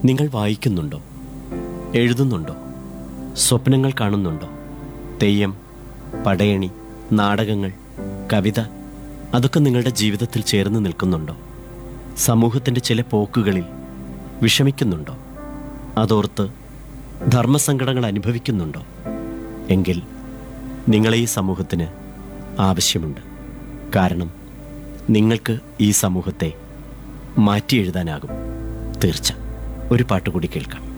നിങ്ങൾ വായിക്കുന്നുണ്ടോ എഴുതുന്നുണ്ടോ സ്വപ്നങ്ങൾ കാണുന്നുണ്ടോ തെയ്യം പടയണി നാടകങ്ങൾ കവിത അതൊക്കെ നിങ്ങളുടെ ജീവിതത്തിൽ ചേർന്ന് നിൽക്കുന്നുണ്ടോ സമൂഹത്തിൻ്റെ ചില പോക്കുകളിൽ വിഷമിക്കുന്നുണ്ടോ അതോർത്ത് ധർമ്മസങ്കടങ്ങൾ അനുഭവിക്കുന്നുണ്ടോ എങ്കിൽ നിങ്ങളെ ഈ സമൂഹത്തിന് ആവശ്യമുണ്ട് കാരണം നിങ്ങൾക്ക് ഈ സമൂഹത്തെ മാറ്റി എഴുതാനാകും തീർച്ച ഒരു പാട്ട് കൂടി കേൾക്കാം